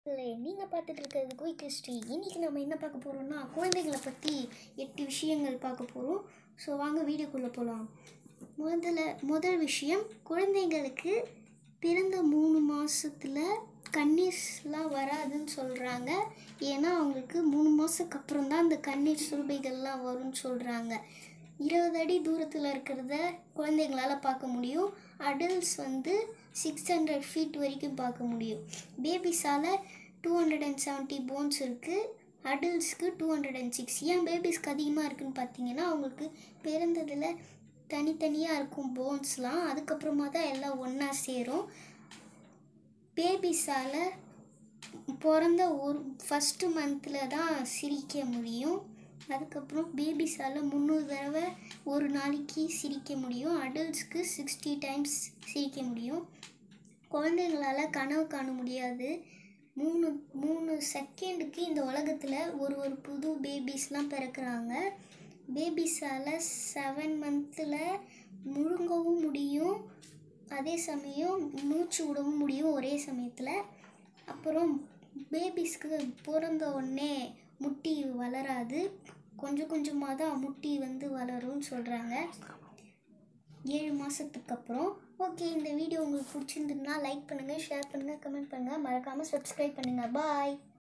இல்லை நீங்கள் பார்த்துட்டு இருக்கிறது குயிக் ஹிஸ்ட்ரி இன்றைக்கி நம்ம என்ன பார்க்க போகிறோம்னா குழந்தைகளை பற்றி எட்டு விஷயங்கள் பார்க்க போகிறோம் ஸோ வாங்க வீடியோக்குள்ளே போகலாம் முதல்ல முதல் விஷயம் குழந்தைங்களுக்கு பிறந்த மூணு மாதத்தில் கண்ணீர்ஸ்லாம் வராதுன்னு சொல்கிறாங்க ஏன்னா அவங்களுக்கு மூணு மாதத்துக்கு அப்புறம் தான் அந்த கண்ணீர் சுரபிகள்லாம் வரும்னு சொல்கிறாங்க இருபது அடி தூரத்தில் இருக்கிறத குழந்தைங்களால் பார்க்க முடியும் அடல்ட்ஸ் வந்து சிக்ஸ் ஹண்ட்ரட் ஃபீட் வரைக்கும் பார்க்க முடியும் பேபிஸால் two hundred and seventy bones இருக்குது அடல்ட்ஸ்க்கு டூ ஹண்ட்ரட் அண்ட் சிக்ஸ் ஏன் பேபிஸ்க்கு அதிகமாக இருக்குன்னு பார்த்தீங்கன்னா அவங்களுக்கு பிறந்ததில் தனித்தனியாக இருக்கும் போன்ஸ்லாம் அதுக்கப்புறமா தான் எல்லாம் ஒன்றா சேரும் பேபிஸால் பிறந்த ஒரு ஃபஸ்ட்டு மந்தில் தான் சிரிக்க முடியும் அதுக்கப்புறம் பேபிஸால் முந்நூறு தடவை ஒரு நாளைக்கு சிரிக்க முடியும் அடல்ட்ஸ்க்கு சிக்ஸ்டி டைம்ஸ் சிரிக்க முடியும் குழந்தைங்களால் கனவு காண முடியாது மூணு மூணு செகண்டுக்கு இந்த உலகத்தில் ஒரு ஒரு புது பேபிஸ்லாம் பிறக்கிறாங்க பேபிஸால் செவன் மந்தில் முழுங்கவும் முடியும் அதே சமயம் மூச்சு விடவும் முடியும் ஒரே சமயத்தில் அப்புறம் பேபிஸ்க்கு பிறந்த உடனே முட்டி வளராது கொஞ்சம் கொஞ்சமாக தான் முட்டி வந்து வளரும்னு சொல்கிறாங்க ஏழு மாதத்துக்கு அப்புறம் ஓகே இந்த வீடியோ உங்களுக்கு பிடிச்சிருந்துன்னா லைக் பண்ணுங்கள் ஷேர் பண்ணுங்கள் கமெண்ட் பண்ணுங்கள் மறக்காமல் சப்ஸ்கிரைப் பண்ணுங்கள் பாய்